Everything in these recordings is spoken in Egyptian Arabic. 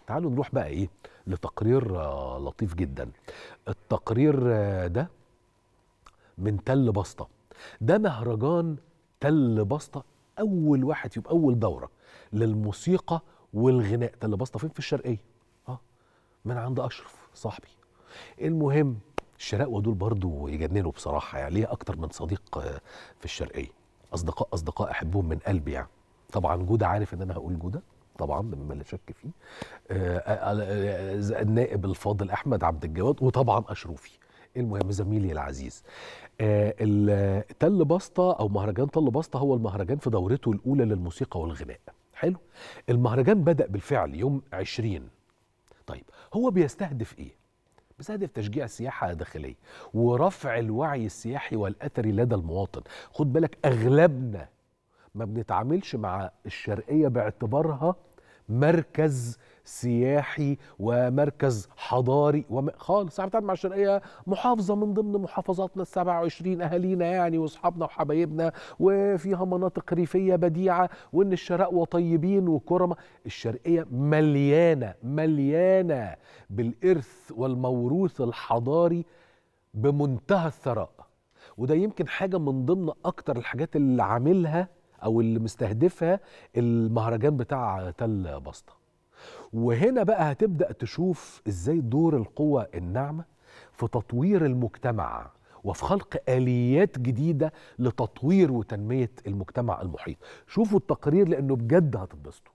تعالوا نروح بقى ايه لتقرير آه، لطيف جدا التقرير آه، ده من تل بسطة ده مهرجان تل بسطة أول واحد يبقى أول دورة للموسيقى والغناء تل بسطة فين في الشرقية اه من عند أشرف صاحبي المهم الشراقوة دول برضو يجننوا بصراحة يعني ليه أكتر من صديق آه، في الشرقية أصدقاء أصدقاء أحبهم من قلبي يعني طبعا جودة عارف إن أنا هقول جودة طبعا مما لا شك فيه آه، آه، آه، النائب الفاضل أحمد عبد الجواد وطبعا أشرفي المهم زميلي العزيز آه، ال- تل بسطة أو مهرجان تل بسطة هو المهرجان في دورته الأولى للموسيقى والغناء حلو المهرجان بدأ بالفعل يوم 20 طيب هو بيستهدف إيه؟ بيستهدف تشجيع السياحة الداخلية ورفع الوعي السياحي والأثري لدى المواطن خد بالك أغلبنا ما بنتعاملش مع الشرقية باعتبارها مركز سياحي ومركز حضاري وم... خالص احنا بنتعامل مع الشرقية محافظة من ضمن محافظاتنا ال 27 أهالينا يعني وأصحابنا وحبايبنا وفيها مناطق ريفية بديعة وإن الشرقوة طيبين وكرمة الشرقية مليانة مليانة بالإرث والموروث الحضاري بمنتهى الثراء وده يمكن حاجة من ضمن أكتر الحاجات اللي عاملها أو اللي مستهدفها المهرجان بتاع تل بسطة وهنا بقى هتبدأ تشوف إزاي دور القوة الناعمة في تطوير المجتمع وفي خلق آليات جديدة لتطوير وتنمية المجتمع المحيط شوفوا التقرير لأنه بجد هتتبسطوا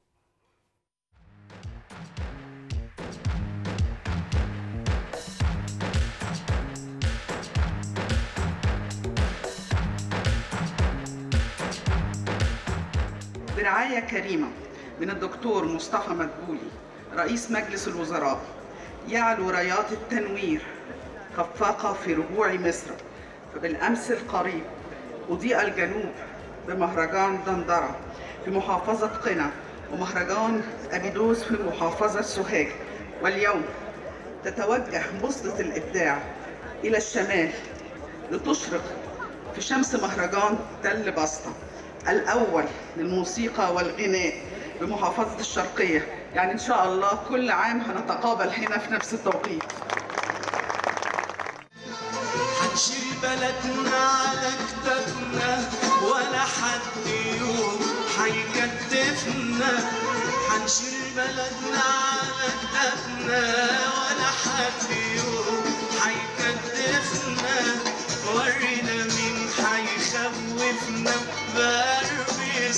برعاية كريمة من الدكتور مصطفى مدبولي رئيس مجلس الوزراء يعلو رايات التنوير خفاقة في ربوع مصر فبالأمس القريب أضيء الجنوب بمهرجان دندرة في محافظة قنا ومهرجان أبيدوس في محافظة سوهاج واليوم تتوجه بوصلة الإبداع إلى الشمال لتشرق في شمس مهرجان تل بسطة الأول للموسيقى والغناء بمحافظة الشرقية يعني إن شاء الله كل عام هنتقابل هنا في نفس التوقيت هنشيل بلدنا على كتافنا ولا حد يوم هيكتفنا هنشيل بلدنا على كتافنا ولا حد يوم هيكتفنا ورينا مين هيخوفنا بقرب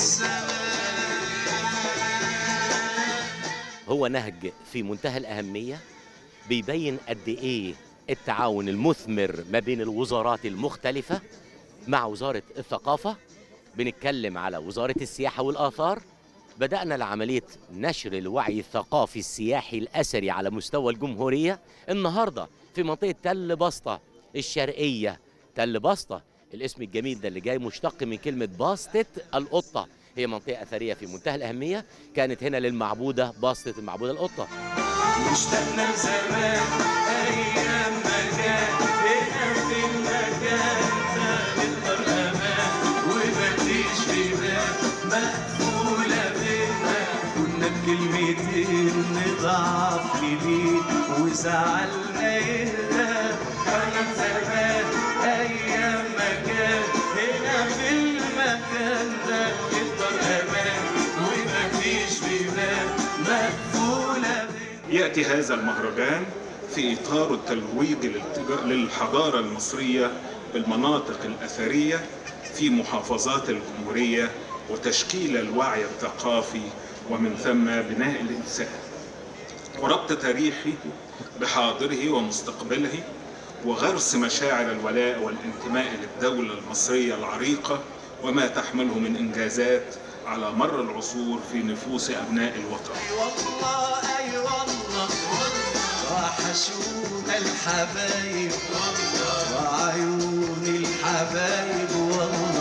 السماء هو نهج في منتهى الأهمية بيبين قد إيه التعاون المثمر ما بين الوزارات المختلفة مع وزارة الثقافة بنتكلم على وزارة السياحة والآثار بدأنا لعملية نشر الوعي الثقافي السياحي الأثري على مستوى الجمهورية النهاردة في منطقة تل بسطة الشرقية تل بسطة الاسم الجميل ده اللي جاي مشتق من كلمة باسطة القطة هي منطقة أثرية في منتهى الأهمية كانت هنا للمعبودة باسطة المعبودة القطة اشتقنا لزمان ايام ما كان هنا في المكان نقدر امان ومفيش بيبان مقفوله بينا كنا بكلمتين نضعف لبيه وزعلنا يهدى كان زمان ايام ما كان هنا في المكان ده نقدر امان ومفيش بيبان مقفوله بينا يأتي هذا المهرجان في إطار الترويج للاتجاه- للحضارة المصرية بالمناطق الأثرية في محافظات الجمهورية وتشكيل الوعي الثقافي ومن ثم بناء الإنسان وربط تاريخه بحاضره ومستقبله وغرس مشاعر الولاء والانتماء للدولة المصرية العريقة وما تحمله من إنجازات على مر العصور في نفوس أبناء الوطن اي والله اي والله وحشونا الحبايب وعيون الحبايب والله